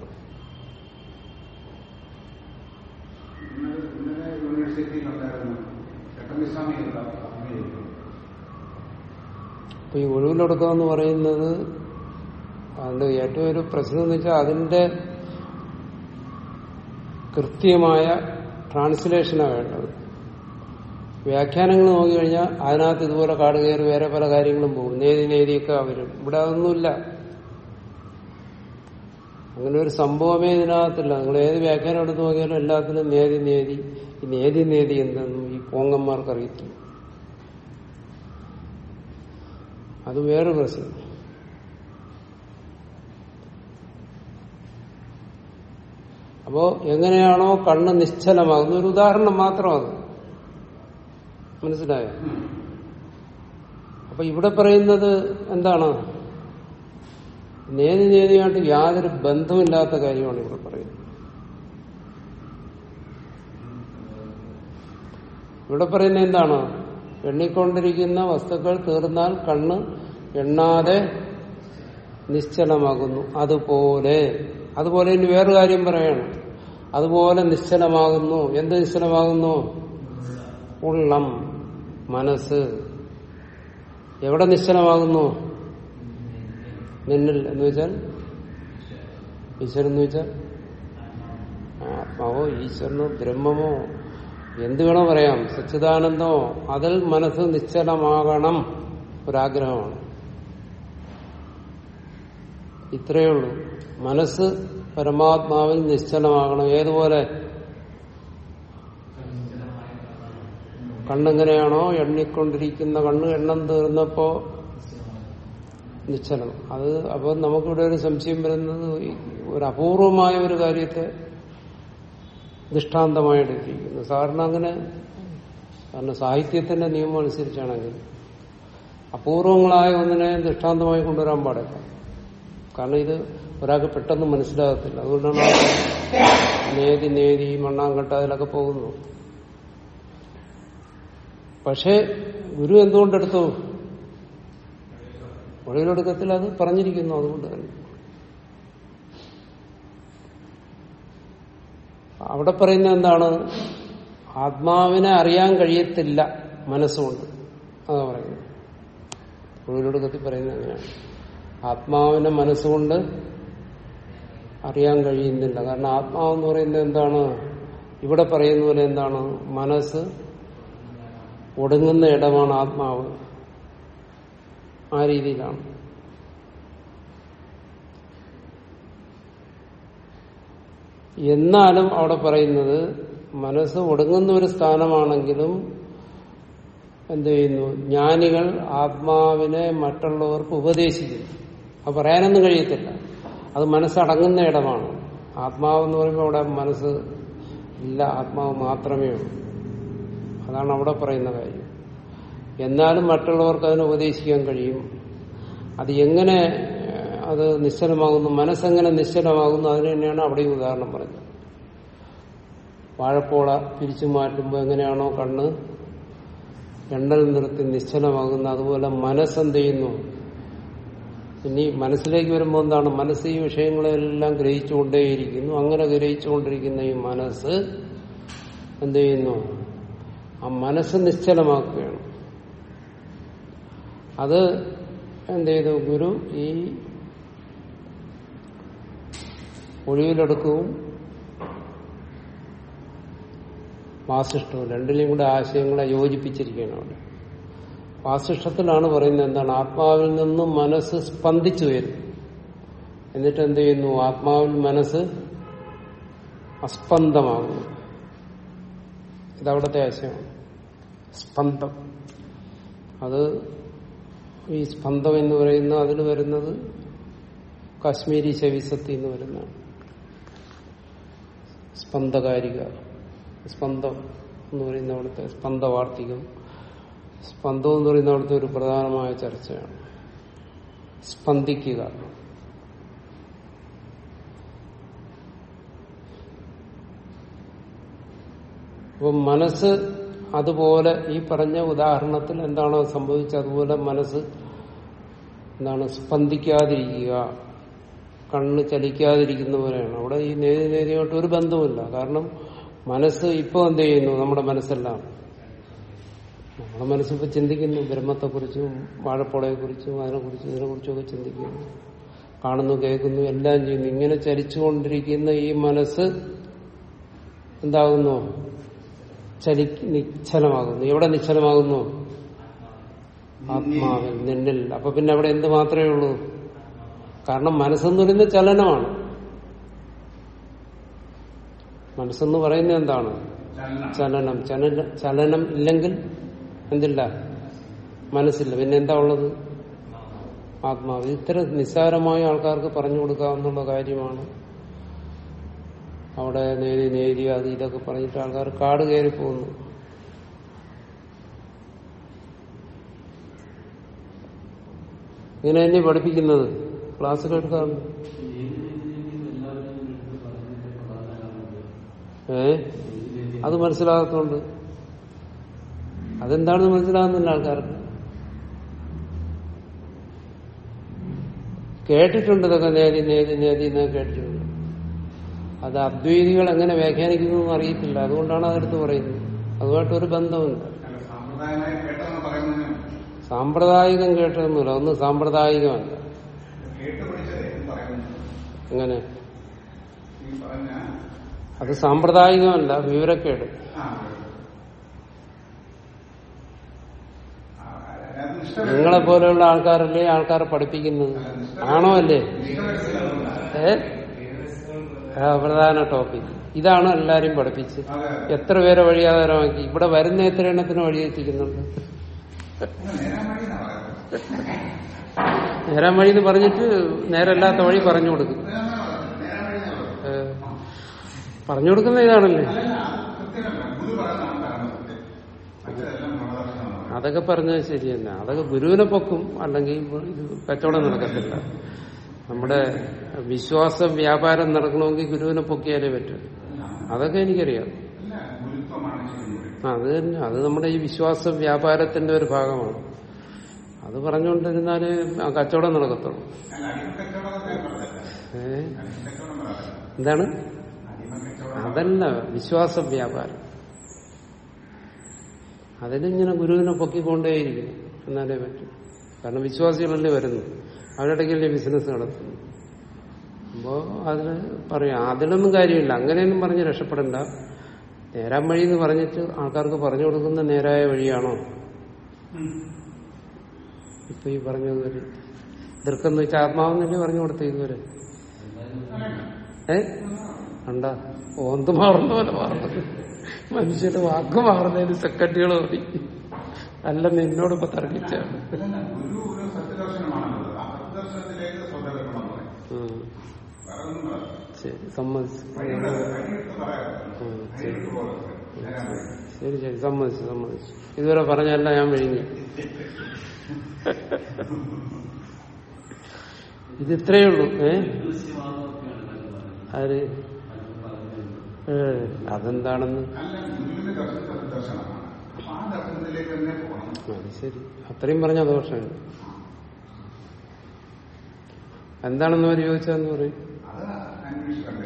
ഇന്നലെ ഇന്നലെ യൂണിവേഴ്സിറ്റിയിലുണ്ടായിരുന്നു ചട്ടമ്പിസ്വാമികളുടെ അഭിനയിക്കും അപ്പൊ ഈ ഒഴിവിലൊടുക്കം എന്ന് പറയുന്നത് അതിന്റെ ഏറ്റവും ഒരു പ്രശ്നം എന്ന് വെച്ചാൽ അതിന്റെ കൃത്യമായ ട്രാൻസ്ലേഷനാണ് വേണ്ടത് വ്യാഖ്യാനങ്ങൾ നോക്കിക്കഴിഞ്ഞാൽ അതിനകത്ത് ഇതുപോലെ കാട് കയറി വേറെ പല കാര്യങ്ങളും പോകും നേതി നേതിയൊക്കെ വരും ഇവിടെ അതൊന്നുമില്ല അങ്ങനെ ഒരു സംഭവമേ ഇതിനകത്തില്ല നിങ്ങൾ ഏത് വ്യാഖ്യാനം എടുത്ത് നോക്കിയാലും എല്ലാത്തിനും നേതി നേതി ഈ നേതി നേതി എന്തെന്നും ഈ പോങ്ങന്മാർക്ക് അറിയത്തില്ല അത് വേറെ പ്രശ്നം അപ്പോ എങ്ങനെയാണോ കണ്ണ് നിശ്ചലമാകുന്ന ഒരു ഉദാഹരണം മാത്രം അത് മനസ്സിലായോ അപ്പൊ ഇവിടെ പറയുന്നത് എന്താണ് നേതി നേതിയായിട്ട് യാതൊരു ബന്ധമില്ലാത്ത കാര്യമാണ് ഇവിടെ പറയുന്നത് ഇവിടെ പറയുന്നത് എന്താണ് എണ്ണിക്കൊണ്ടിരിക്കുന്ന വസ്തുക്കൾ തീർന്നാൽ കണ്ണ് എണ്ണാതെ നിശ്ചലമാകുന്നു അതുപോലെ അതുപോലെ ഇനി വേറൊരു കാര്യം പറയണം അതുപോലെ നിശ്ചലമാകുന്നു എന്ത് നിശ്ചലമാകുന്നു ഉള്ളം മനസ്സ് എവിടെ നിശ്ചലമാകുന്നു നിന്നിൽ എന്ന് വെച്ചാൽ ഈശ്വരൻ എന്ന് വെച്ചാൽ ആത്മാവോ ഈശ്വരനോ ബ്രഹ്മമോ എന്ത് വേണോ പറയാം സച്ചിദാനന്ദമോ അതിൽ മനസ്സ് നിശ്ചലമാകണം ഒരാഗ്രഹമാണ് ഇത്രയേ ഉള്ളൂ മനസ്സ് പരമാത്മാവിൽ നിശ്ചലമാകണം ഏതുപോലെ കണ്ണെങ്ങനെയാണോ എണ്ണിക്കൊണ്ടിരിക്കുന്ന കണ്ണ് എണ്ണം തീർന്നപ്പോ നിശ്ചലം അത് അപ്പോൾ നമുക്കിവിടെ ഒരു സംശയം വരുന്നത് ഈ ഒരു അപൂർവമായ ഒരു കാര്യത്തെ ദൃഷ്ടാന്തമായിട്ട് ഇരിക്കുന്നു സാധാരണ അങ്ങനെ കാരണം സാഹിത്യത്തിന്റെ നിയമം അനുസരിച്ചാണെങ്കിൽ അപൂർവങ്ങളായ ഒന്നിനെ ദൃഷ്ടാന്തമായി കൊണ്ടുവരാൻ പാടില്ല കാരണം ഇത് ഒരാൾക്ക് പെട്ടെന്ന് മനസ്സിലാകത്തില്ല അതുകൊണ്ടാണ് നേതി നേതി മണ്ണാങ്കട്ട അതിലൊക്കെ പോകുന്നു പക്ഷേ ഗുരു എന്തുകൊണ്ടെടുത്തു ഒഴിവിലൊടുക്കത്തിൽ അത് പറഞ്ഞിരിക്കുന്നു അതുകൊണ്ട് തന്നെ അവിടെ പറയുന്ന എന്താണ് ആത്മാവിനെ അറിയാൻ കഴിയത്തില്ല മനസ്സുകൊണ്ട് അതാ പറയുന്നത് ഒഴിവിലൊടുക്കത്തിൽ പറയുന്നത് അങ്ങനെയാണ് ആത്മാവിനെ മനസ്സുകൊണ്ട് അറിയാൻ കഴിയുന്നില്ല കാരണം ആത്മാവെന്ന് പറയുന്നത് എന്താണ് ഇവിടെ പറയുന്ന പോലെ എന്താണ് മനസ്സ് ഒടുങ്ങുന്ന ഇടമാണ് ആത്മാവ് ആ രീതിയിലാണ് എന്നാലും അവിടെ പറയുന്നത് മനസ്സ് ഒടുങ്ങുന്ന ഒരു സ്ഥാനമാണെങ്കിലും എന്ത് ചെയ്യുന്നു ജ്ഞാനികൾ ആത്മാവിനെ മറ്റുള്ളവർക്ക് ഉപദേശിക്കുന്നു അത് പറയാനൊന്നും കഴിയത്തില്ല അത് മനസ്സടങ്ങുന്ന ഇടമാണ് ആത്മാവെന്ന് പറയുമ്പോൾ അവിടെ മനസ്സ് ഇല്ല ആത്മാവ് മാത്രമേ ഉള്ളൂ അതാണ് അവിടെ പറയുന്ന കാര്യം എന്നാലും മറ്റുള്ളവർക്ക് അതിനെ ഉപദേശിക്കാൻ കഴിയും അത് എങ്ങനെ ഏഹ്, അത് നിശ്ചലമാകുന്നു മനസ്സെങ്ങനെ നിശ്ചലമാകുന്നു അതിന് തന്നെയാണ് അവിടെയും ഉദാഹരണം പറഞ്ഞത് വാഴപ്പോള പിരിച്ചു മാറ്റുമ്പോൾ എങ്ങനെയാണോ കണ്ണ് എണ്ണൽ നിർത്തി നിശ്ചലമാകുന്ന അതുപോലെ മനസ്സെന്ത് ചെയ്യുന്നു ഇനി മനസ്സിലേക്ക് വരുമ്പോൾ എന്താണ് മനസ്സ് ഈ വിഷയങ്ങളെല്ലാം ഗ്രഹിച്ചുകൊണ്ടേയിരിക്കുന്നു അങ്ങനെ ഗ്രഹിച്ചുകൊണ്ടിരിക്കുന്ന ഈ മനസ്സ് എന്ത് ചെയ്യുന്നു ആ മനസ്സ് നിശ്ചലമാക്കുകയാണ് അത് എന്ത് ചെയ്തു ഗുരു ഈ ഒഴിവിലെടുക്കവും വാസിഷ്ടവും രണ്ടിനെയും കൂടെ ആശയങ്ങളെ യോജിപ്പിച്ചിരിക്കുകയാണ് അവിടെ വാസിഷ്ഠത്തിലാണ് പറയുന്നത് എന്താണ് ആത്മാവിൽ നിന്നും മനസ്സ് സ്പന്ദിച്ചു വരും എന്നിട്ട് എന്ത് ചെയ്യുന്നു ആത്മാവിൽ മനസ്സ് അസ്പന്ദമാകുന്നു ഇതവിടുത്തെ ആശയമാണ് സ്പന്ദം അത് ഈ സ്പന്ദം എന്ന് പറയുന്ന അതിൽ വരുന്നത് കാശ്മീരി ശവിസത്തി എന്ന് വരുന്നതാണ് സ്പന്ദകാരിക സ്പന്ദം എന്ന് പറയുന്ന അവിടുത്തെ സ്പന്ദവാർത്തികം സ്പന്ദം എന്ന് പറയുന്ന അവിടുത്തെ ഒരു പ്രധാനമായ ചർച്ചയാണ് സ്പന്ദിക്കുക അപ്പം മനസ്സ് അതുപോലെ ഈ പറഞ്ഞ ഉദാഹരണത്തിൽ എന്താണോ സംഭവിച്ചത് അതുപോലെ മനസ്സ് എന്താണ് സ്പന്ദിക്കാതിരിക്കുക കണ്ണ് ചലിക്കാതിരിക്കുന്ന പോലെയാണ് അവിടെ ഈ നേതി നേതിയായിട്ട് ഒരു ബന്ധവുമില്ല കാരണം മനസ്സ് ഇപ്പോൾ എന്ത് ചെയ്യുന്നു നമ്മുടെ മനസ്സെല്ലാം നമ്മുടെ മനസ്സിപ്പോ ചിന്തിക്കുന്നു ബ്രഹ്മത്തെക്കുറിച്ചും വാഴപ്പുളയെക്കുറിച്ചും അതിനെക്കുറിച്ചും ഇതിനെക്കുറിച്ചും ഒക്കെ ചിന്തിക്കുന്നു കാണുന്നു കേൾക്കുന്നു എല്ലാം ചെയ്യുന്നു ഇങ്ങനെ ചലിച്ചുകൊണ്ടിരിക്കുന്ന ഈ മനസ്സ് എന്താകുന്നു ചലി നിശ്ചലമാകുന്നു എവിടെ നിശ്ചലമാകുന്നു ആത്മാവിൽ നിന്നിൽ അപ്പൊ പിന്നെ അവിടെ എന്ത് മാത്രമേ ഉള്ളൂ കാരണം മനസ്സെന്ന് പറയുന്നത് ചലനമാണ് മനസ്സെന്ന് പറയുന്നത് എന്താണ് ചലനം ചലനം ചലന ചലനം ഇല്ലെങ്കിൽ എന്തില്ല മനസ്സില്ല പിന്നെ എന്താ ഉള്ളത് ആത്മാവ് ഇത്തരം നിസ്സാരമായ ആൾക്കാർക്ക് പറഞ്ഞു കൊടുക്കാവുന്ന കാര്യമാണ് അവിടെ നേരി നേരി അത് ഇതൊക്കെ പറഞ്ഞിട്ട് ആൾക്കാർ കാട് കയറി പോകുന്നു ഇങ്ങനെ തന്നെ പഠിപ്പിക്കുന്നത് ക്ലാസ്സിൽ എടുക്കാറുണ്ട് ഏ അത് മനസ്സിലാകത്തോണ്ട് അതെന്താണെന്ന് മനസ്സിലാകുന്നില്ല ആൾക്കാർക്ക് കേട്ടിട്ടുണ്ട് ഇതൊക്കെ നേതി നേതി നേതി എന്നൊക്കെ കേട്ടിട്ടുണ്ട് അത് അദ്വൈതികൾ എങ്ങനെ വ്യാഖ്യാനിക്കുന്നു എന്ന് അറിയത്തില്ല അതുകൊണ്ടാണ് അതെടുത്ത് പറയുന്നത് അതുമായിട്ട് ഒരു ബന്ധവുമില്ല അല്ല, സാമ്പ്രദായമായി കേട്ടെന്ന് പറയുന്നതിന് സാമ്പ്രദായികം കേട്ടതൊന്നുമില്ല ഒന്ന് സാമ്പ്രദായികമല്ല കേട്ട് പഠിച്ചത് എന്ന് പറയുന്നു അങ്ങനെ ഈ പറഞ്ഞ അത് സാമ്പ്രദായികമല്ല വിവരക്കേട് ആ, ആ, അതിനകത്ത് നിഷ്ഠ നിങ്ങളെ പോലെയുള്ള ആൾക്കാരല്ലേ ആൾക്കാരെ പഠിപ്പിക്കുന്നത് ആണോ അല്ലേ ഏ ആ, പ്രധാന ടോപ്പിക് ഇതാണ് എല്ലാരും പഠിപ്പിച്ച് അതെ എത്ര പേരെ വഴിയാധാരമാക്കി ഇവിടെ വരുന്ന എത്ര എണ്ണത്തിന് വഴിയെത്തിക്കുന്നുണ്ട് നേരാൻ വഴി എന്നാ പറയുന്നത് നേരാൻ വഴി എന്ന് പറഞ്ഞിട്ട് നേരല്ലാത്ത വഴി പറഞ്ഞു കൊടുക്കും നേരാൻ വഴി എന്നാ പറയുന്നത് ഏ, പറഞ്ഞു കൊടുക്കുന്ന ഇതാണല്ലേ അല്ലല്ല അത് കൃത്യമല്ല ഗുരു പറയുന്ന ആൾക്കാരാണ് സത്യം മറ്റേതെല്ലാം ഗുണദർശനമാണ് അതൊക്കെ പറഞ്ഞത് ശരി തന്നെ അതൊക്കെ ഗുരുവിനെ പൊക്കും അല്ലെങ്കിൽ ഇത് കച്ചവടം നടക്കത്തില്ല നമ്മുടെ വിശ്വാസ വ്യാപാരം നടക്കണമെങ്കിൽ ഗുരുവിനെ പൊക്കിയാലേ പറ്റൂ അതൊക്കെ എനിക്കറിയാം അല്ല ഗുരുത്വമാണ് ചെയ്യുന്നത് ആ, അത് തന്നെ അത് നമ്മുടെ ഈ വിശ്വാസ വ്യാപാരത്തിന്റെ ഒരു ഭാഗമാണ് അത് പറഞ്ഞുകൊണ്ടിരുന്നാല് ആ കച്ചവടം നടക്കത്തുള്ളൂ അല്ല അടിമക്കച്ചവടമൊക്കെ പറഞ്ഞില്ല ഏ അടിമക്കച്ചവടം പറയാറില്ല എന്താണ് അടിമക്കച്ചവടം അതല്ല വിശ്വാസ വ്യാപാരം അതിലിങ്ങനെ ഗുരുവിനെ പൊക്കിക്കൊണ്ടേയിരിക്കും എന്നാലേ പറ്റും കാരണം വിശ്വാസികളല്ലേ വരുന്നു അവരിടയ്ക്കല്ലേ ബിസിനസ് നടത്തുന്നു അപ്പോ അതിന് പറയാം അതിലൊന്നും കാര്യമില്ല അങ്ങനെയൊന്നും പറഞ്ഞ് രക്ഷപ്പെടണ്ട നേരാൻ വഴി എന്ന് പറഞ്ഞിട്ട് ആൾക്കാർക്ക് പറഞ്ഞു കൊടുക്കുന്ന നേരായ വഴിയാണോ ഇപ്പൊ ഈ പറഞ്ഞത് ഒരു ദീർഘെന്ന് വെച്ചാൽ ആത്മാവെന്നല്ലേ പറഞ്ഞു കൊടുത്ത ഇതുവരെ ഏ കണ്ട ഓന്ത് മാറുന്ന പോലെ മാറുന്നത് മനുഷ്യന്റെ വാക്ക് മാറുന്നതിന് സെക്കൻഡുകൾ മതി അല്ല നിന്നോട് ഇപ്പൊ തർക്കിച്ചാണ് അല്ലല്ല ഗുരു ഒരു സത്യദർശനമാണുള്ളത് ആ സത്യദർശനത്തിലേക്ക് ശ്രദ്ധ വെക്കണം എന്ന് പറയും ഉം. വേറെ ഒന്നും പറയാം ശരി സമ്മതിച്ചു വഴിയുടെ വഴിയെടുത്ത് പറയാം ഉം. വഴിയെടുത്ത് പോലെ നേരാൻ വഴി ശരി ശരി സമ്മതിച്ചു സമ്മതിച്ചു ഇതുവരെ പറഞ്ഞല്ല ഞാൻ വിഴുങ്ങി ഇത് ഇത്രയേ ഉള്ളൂ ഏ ആര് ഏ അതെന്താണെന്ന് അല്ല ഗുരുവിന്റെ ദർശനം സത്യദർശനമാണ് അപ്പൊ ആ ദർശനത്തിലേക്ക് തന്നെ പോകണം അത് ശരി അത്രയും പറഞ്ഞ ദോഷമാണ് എന്താണെന്ന് അവർ ചോദിച്ചതെന്ന് പറയും അത് അന്വേഷിക്കണ്ടേ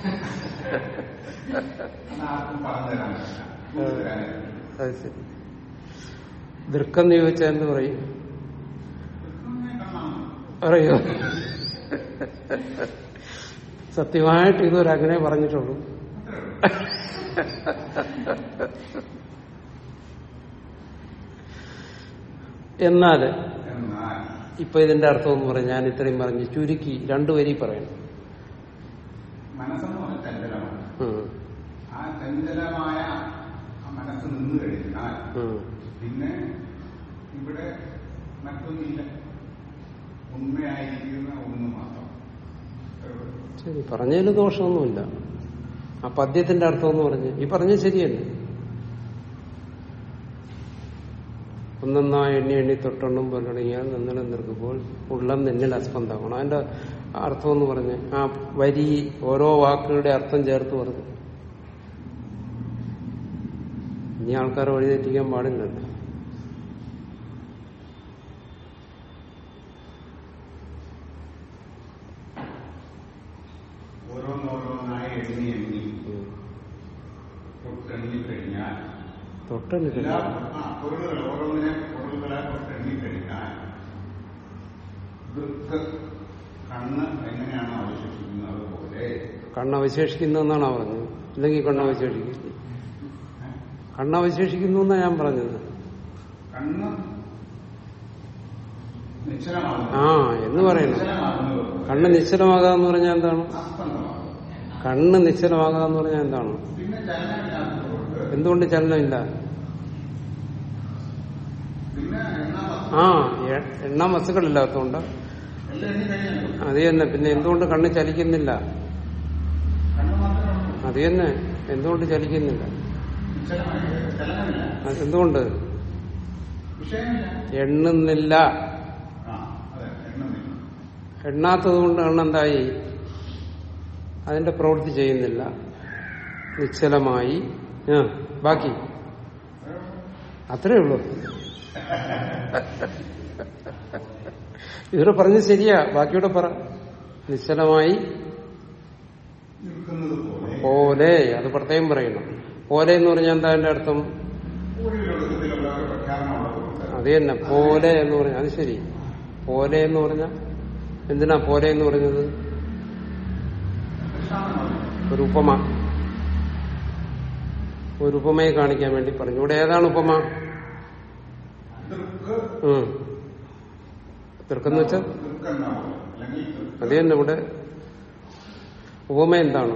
അത് ആർക്കും പറഞ്ഞു തരാനില്ല ഗുരു തരാനില്ല അത് ശരി ദൃക്കെന്ന് ചോദിച്ചാൽ എന്ത് പറയും പറയോ സത്യമായിട്ട് ഇതൊരു അങ്ങനെ പറഞ്ഞിട്ടുള്ളൂ എന്നാല് എന്നാൽ ഇപ്പൊ ഇതിന്റെ അർത്ഥം എന്ന് പറഞ്ഞാൽ ഞാൻ ഇത്രയും പറഞ്ഞു ചുരുക്കി രണ്ടു വരി പറയണം മനസ്സെന്ന് പറഞ്ഞാൽ ചഞ്ചലമാണ് ഉം. ആ ചഞ്ചലമായ ആ മനസ്സ് നിന്ന് കഴിഞ്ഞാൽ ഉം. പിന്നെ ഇവിടെ മറ്റൊന്നില്ല ഉണ്മയായിരിക്കുന്ന ഒന്ന് മാത്രം ശരി പറഞ്ഞതിൽ ദോഷമൊന്നുമില്ല ആ പദ്യത്തിന്റെ അർത്ഥം എന്ന് പറഞ്ഞ് ഈ പറഞ്ഞത് ശരിയല്ലേ ഒന്നൊന്നായി എണ്ണി എണ്ണി തൊട്ടെണ്ണം പോലടങ്ങിയാൽ നിന്നിലും നിൽക്കുമ്പോൾ ഉള്ളം നിന്നിൽ അസ്പന്ദമാണ് അതിന്റെ അർത്ഥം എന്ന് പറഞ്ഞ് ആ വരി ഓരോ വാക്കുകളുടെ അർത്ഥം ചേർത്ത് പറഞ്ഞു ഇനി ആൾക്കാരെ വഴിതെറ്റിക്കാൻ പാടില്ലല്ലോ ഓരോന്നോരോന്നായി എണ്ണി എണ്ണി ഉം. തൊട്ടെണ്ണി കഴിഞ്ഞാൽ തൊട്ടെണ്ണി എല്ലാ ആ, പൊരുളുകൾ ഓരോന്നിനെ പൊരുളുകളെ തൊട്ടെണ്ണി കഴിഞ്ഞാൽ ദൃക്ക് കണ്ണ് എങ്ങനെയാണ് അവശേഷിക്കുന്നത് അതുപോലെ കണ്ണവശേഷിക്കുന്നതെന്നാണ് പറഞ്ഞത് അല്ലെങ്കിൽ കണ്ണവശേഷിക്കില്ല ഏ, കണ്ണവശേഷിക്കുന്നു എന്നാണ് ഞാൻ പറഞ്ഞത് കണ്ണ് നിശ്ചലമാകുന്നു ആ എന്ന് പറയണം നിശ്ചലമാകുന്നത് കണ്ണ് നിശ്ചലമാകാന്ന് എന്ന് പറഞ്ഞാൽ എന്താണ് അസ്പന്ദമാകും കണ്ണ് നിശ്ചലമാകാന്ന് പറഞ്ഞാൽ എന്താണ് പിന്നെ ചലനമില്ലാത്തതുകൊണ്ട് എന്തുകൊണ്ട് ചലനമില്ല പിന്നെ എന്നാ ആ എ- എണ്ണ വസ്തുക്കളില്ലാത്തതുകൊണ്ട് എല്ലാം എണ്ണി കഴിഞ്ഞല്ലോ അത് തന്നെ പിന്നെ എന്തുകൊണ്ട് കണ്ണ് ചലിക്കുന്നില്ല കണ്ണ് മാത്രമേ ഉള്ളൂ അത് തന്നെ എന്തുകൊണ്ട് ചലിക്കുന്നില്ല നിശ്ചലമായി ചലനമില്ല അത് എന്തുകൊണ്ട് വിഷയമില്ല എണ്ണുന്നില്ല ആ അതെ എണ്ണമില്ല എണ്ണാത്തത് കൊണ്ട് കണ്ണെന്തായി അതിന്റെ പ്രവൃത്തി ചെയ്യുന്നില്ല നിശ്ചലമായി ആ ബാക്കി അത്രേ ഉള്ളൂ ഇവരെ പറഞ്ഞത് ശരിയാ ബാക്കിയൂടെ പറ നിശ്ചലമായി നിൽക്കുന്നത് പോലെ പോലെ അത് പ്രത്യേകം പറയണം പോലെ എന്ന് പറഞ്ഞാൽ എന്താ അതിന്റെ അർത്ഥം ഒരു ഒഴുക്കത്തിലുള്ള ഒരു പ്രഖ്യാപനമുള്ളതുകൊണ്ട് അത് തന്നെ പോലെ എന്ന് പറഞ്ഞാൽ അത് ശരി പോലെ എന്ന് പറഞ്ഞാൽ എന്തിനാ പോലെ എന്ന് പറഞ്ഞത് ദൃഷ്ടാന്തമാണ്. ഒരു ഉപമ ഒരു ഉപമയെ കാണിക്കാൻ വേണ്ടി പറഞ്ഞു ഇവിടെ ഏതാണ് ഉപമ ദൃക്ക് ഉം. തീർക്കെന്ന് വെച്ചാൽ ദൃക്കുണ്ടാവും അല്ലെങ്കിൽ ദൃക്ക് അത് തന്നെ ഇവിടെ ഉപമ എന്താണ്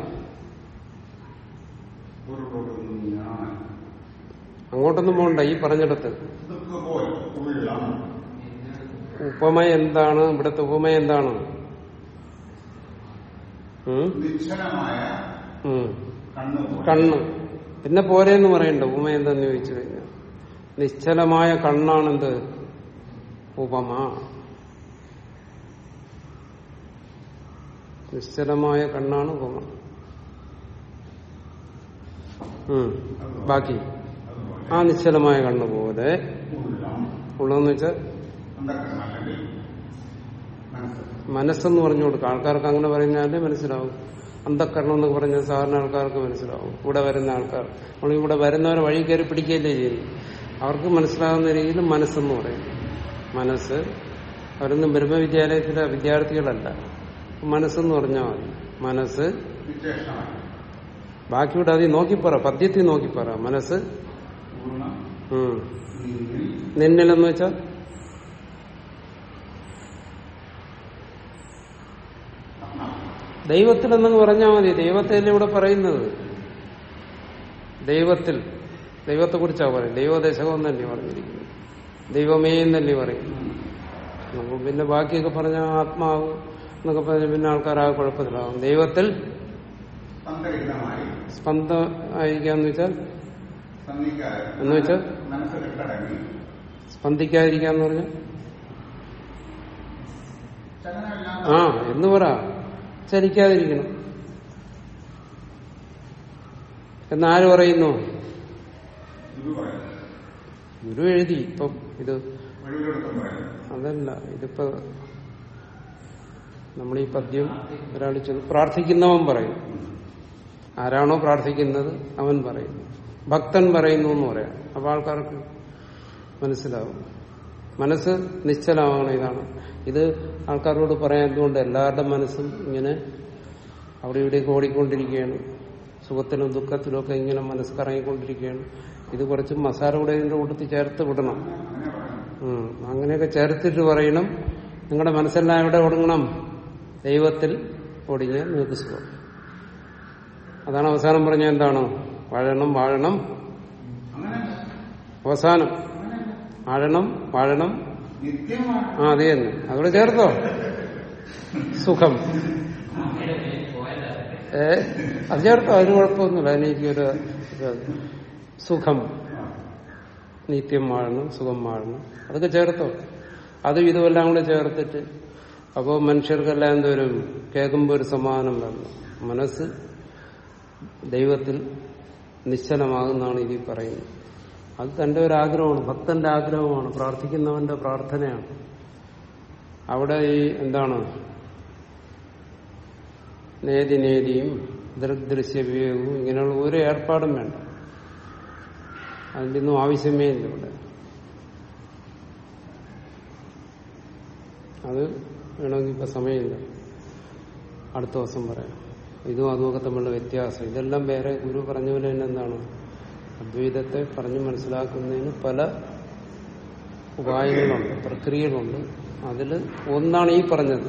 ഉരുളൊടുങ്ങും ഞാൻ അങ്ങോട്ടൊന്നും പോകണ്ട ഈ പറഞ്ഞിടത്ത് ദൃക്ക് പോൽ ഉള്ളം ഉപമ എന്താണ് ഇവിടുത്തെ ഉപമ എന്താണ് ഉം? നിശ്ചലമായ ഉം. കണ്ണ് പോലെ കണ്ണ് പിന്നെ പോരെ എന്ന് പറയണ്ട ഉപമ എന്താന്ന് ചോദിച്ചു കഴിഞ്ഞാൽ നിശ്ചലമായ കണ്ണാണെന്ത് ഉപമ നിശ്ചലമായ കണ്ണാണ് ഉപമ ഉം. ബാക്കി അതുപോലെ ആ നിശ്ചലമായ കണ്ണ് പോലെ ഉള്ളം ഉള്ളതെന്ന് വെച്ചാൽ അന്ധകരണം അല്ലെങ്കിൽ മനസ്സ് മനസ്സെന്ന് പറഞ്ഞു കൊടുക്കുക ആൾക്കാർക്ക് അങ്ങനെ പറഞ്ഞാലേ മനസ്സിലാവും അന്ധക്കരണം എന്നൊക്കെ പറഞ്ഞാൽ സാധാരണ ആൾക്കാർക്ക് മനസ്സിലാവും ഇവിടെ വരുന്ന ആൾക്കാർ നമ്മൾ ഇവിടെ വരുന്നവരെ വഴി കയറി പിടിക്കുകയല്ലേ ചെയ്യുന്നു അവർക്ക് മനസ്സിലാകുന്ന രീതിയിൽ മനസ്സെന്ന് പറയും മനസ്സ് അവരൊന്നും ബ്രഹ്മവിദ്യാലയത്തിലെ വിദ്യാർത്ഥികളല്ല മനസ്സെന്ന് പറഞ്ഞാൽ മതി മനസ്സ് വിശേഷമായി ബാക്കിയുടെ അതിൽ നോക്കിപ്പറ പദ്യത്തിൽ നോക്കിപ്പറ മനസ്സ് പൂർണ്ണ ഉം. നീരിൽ നിന്നിലെന്ന് വെച്ചാൽ ദൈവത്തിൽ എന്നങ്ങ് പറഞ്ഞാൽ മതി ദൈവത്തിലല്ലേ ഇവിടെ പറയുന്നത് ദൈവത്തിൽ ദൈവത്തെ കുറിച്ചാണ് പറയുന്നത് ദൈവദശകം എന്നല്ലേ പറഞ്ഞിരിക്കുന്നത് ദൈവമേ എന്നല്ലേ പറയുന്നു അപ്പൊ പിന്നെ ബാക്കിയൊക്കെ പറഞ്ഞ ആത്മാവ് എന്നൊക്കെ പറഞ്ഞ പിന്നെ ആൾക്കാരാകെ കുഴപ്പത്തിലാവും ദൈവത്തിൽ സ്പന്ദരഹിതമായി സ്പന്ദമായിരിക്കാന്ന് വെച്ചാൽ സന്നിക്കാതെ എന്ന് വെച്ചാൽ? മനസ്സ് കെട്ടടങ്ങി സ്പന്ദിക്കാതിരിക്കാന്ന് പറഞ്ഞാൽ ചലനമില്ലാത്ത ആ എന്ന് പറ ചലിക്കാതിരിക്കണം എന്നാര് പറയുന്നു ഗുരു പറയുന്നു ഗുരു എഴുതി ഇപ്പം ഇത് വഴിവിലെടുത്തും പറയുന്നു അതല്ല ഇതിപ്പോ നമ്മൾ ഈ പദ്യം ഒരാൾ ചെന്ന് പ്രാർത്ഥിക്കുന്നവൻ പറയും ആരാണോ പ്രാർത്ഥിക്കുന്നത് അവൻ പറയും ഭക്തൻ പറയുന്നു എന്ന് പറയാം അപ്പൊ ആൾക്കാർക്ക് മനസ്സിലാവും മനസ്സ് നിശ്ചലമാകണം ഇതാണ് ഇത് ആൾക്കാരോട് പറയാൻ എന്തുകൊണ്ട് എല്ലാവരുടെ മനസ്സും ഇങ്ങനെ അവിടെ ഇവിടേക്ക് ഓടിക്കൊണ്ടിരിക്കുകയാണ് സുഖത്തിലും ദുഃഖത്തിലും ഒക്കെ ഇങ്ങനെ മനസ്സ് കറങ്ങിക്കൊണ്ടിരിക്കുകയാണ് ഇത് കുറച്ച് മസാല കൂടെ ഇതിന്റെ കൂട്ടത്തിൽ ചേർത്ത് വിടണം അങ്ങനെ പറയുന്നു ഉം. അങ്ങനെയൊക്കെ ചേർത്തിട്ട് പറയണം നിങ്ങളുടെ മനസ്സെല്ലാം എവിടെ ഒടുങ്ങണം ദൈവത്തിൽ ഒടിഞ്ഞ് നിങ്ങൾക്ക് സുഖം അതാണ് അവസാനം പറഞ്ഞ എന്താണ് വാഴണം വാഴണം അങ്ങനെയല്ല അവസാനം വാഴണം വാഴണം നിത്യമാണ് ആ അത് തന്നെ അതോടെ ചേർത്തോ സുഖം ഏ അത് ചേർത്തോ അതിന് കുഴപ്പമൊന്നുമില്ല അതിനെനിക്കൊരു ഇത് സുഖം നിത്യം വാഴണം സുഖം വാഴണം അതൊക്കെ ചേർത്തോ അതും ഇതുമെല്ലാം കൂടെ ചേർത്തിട്ട് അപ്പോൾ മനുഷ്യർക്കെല്ലാം എന്തോരും കേൾക്കുമ്പോൾ ഒരു സമാധാനം വേണം മനസ്സ് ദൈവത്തിൽ നിശ്ചലമാകുന്നതാണ് ഇതിൽ പറയുന്നത് അത് തന്റെ ഒരു ആഗ്രഹമാണ് ഭക്തന്റെ ആഗ്രഹമാണ് പ്രാർത്ഥിക്കുന്നവന്റെ പ്രാർത്ഥനയാണ് അവിടെ ഈ എന്താണ് നേതി നേതിയും ദൃഗ്ദൃശ്യ വിവേകവും ഇങ്ങനെയുള്ള ഒരു ഏർപ്പാടും വേണ്ട അതിൻ്റെ ഒന്നും ആവശ്യമേ ഇല്ല ഇവിടെ അത് വേണമെങ്കിൽ ഇപ്പൊ സമയമില്ല അടുത്ത ദിവസം പറയാം ഇതും അതുമൊക്കെ തമ്മിലുള്ള വ്യത്യാസം ഇതെല്ലാം വേറെ ഗുരു പറഞ്ഞ പോലെ തന്നെ എന്താണ് അദ്വൈതത്തെ പറഞ്ഞു മനസ്സിലാക്കുന്നതിന് പല ഉപായങ്ങളുണ്ട് പ്രക്രിയകളുണ്ട് അതിൽ ഒന്നാണ് ഈ പറഞ്ഞത്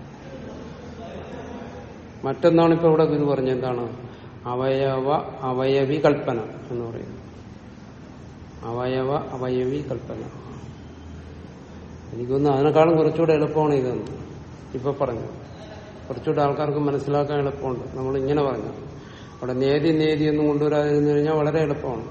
മറ്റൊന്നാണ് ഇപ്പൊ ഇവിടെ ഗുരു പറഞ്ഞത് എന്താണ് അവയവ അവയവി കൽപ്പന എന്ന് പറയുന്നത് അവയവ അവയവി കൽപ്പന എനിക്കൊന്ന് അതിനേക്കാളും കുറച്ചുകൂടെ എളുപ്പമാണ് ഇതെന്ന് ഇപ്പൊ പറഞ്ഞു കുറച്ചുകൂടെ ആൾക്കാർക്ക് മനസ്സിലാക്കാൻ എളുപ്പമുണ്ട് നമ്മൾ ഇങ്ങനെ പറഞ്ഞു അവിടെ നേതി നേതി ഒന്നും കൊണ്ടുവരാതിരുന്നു കഴിഞ്ഞാൽ വളരെ എളുപ്പമാണ്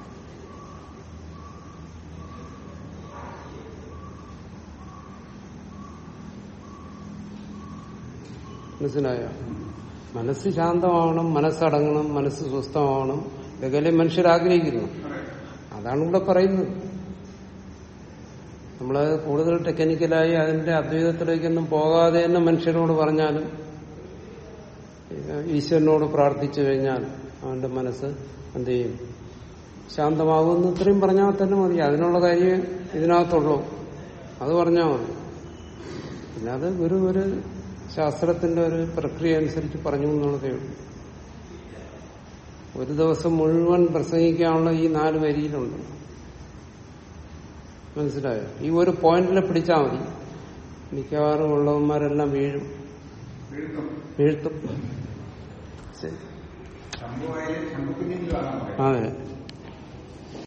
മനസ്സിലായോ മനസ്സ് ശാന്തമാവണം മനസ്സടങ്ങണം മനസ്സ് സ്വസ്ഥമാവണം ഇതൊക്കെ മനുഷ്യർ ആഗ്രഹിക്കുന്നു അതാണ് ഇവിടെ പറയുന്നത് നമ്മളത് കൂടുതൽ ടെക്നിക്കലായി അതിന്റെ അദ്വൈതത്തിലേക്കൊന്നും പോകാതെ തന്നെ മനുഷ്യരോട് പറഞ്ഞാലും ഈശ്വരനോട് പ്രാർത്ഥിച്ചു കഴിഞ്ഞാൽ അവന്റെ മനസ്സ് എന്ത് ചെയ്യും ശാന്തമാകുമെന്ന് ഇത്രയും പറഞ്ഞാൽ തന്നെ മതി അതിനുള്ള കാര്യം ഇതിനകത്തുള്ളൂ അത് പറഞ്ഞാൽ മതി പിന്നെ അത് ഒരു ഒരു ശാസ്ത്രത്തിന്റെ ഒരു പ്രക്രിയ അനുസരിച്ച് പറഞ്ഞു എന്നുള്ളതേ ഉള്ളൂ ഒരു ദിവസം മുഴുവൻ പ്രസംഗിക്കാനുള്ള ഈ നാല് വരിയിലുണ്ട് മനസ്സിലായോ ഈ ഒരു പോയിന്റിൽ പിടിച്ചാൽ മതി മിക്കവാറും ഉള്ളവന്മാരെല്ലാം വീഴും വീഴ്ത്തും വീഴ്ത്തും ശരി ശംഭുവായാലും ശംഭുക്കുഞ്ഞിലും ആകാൻ പറയാം അതെ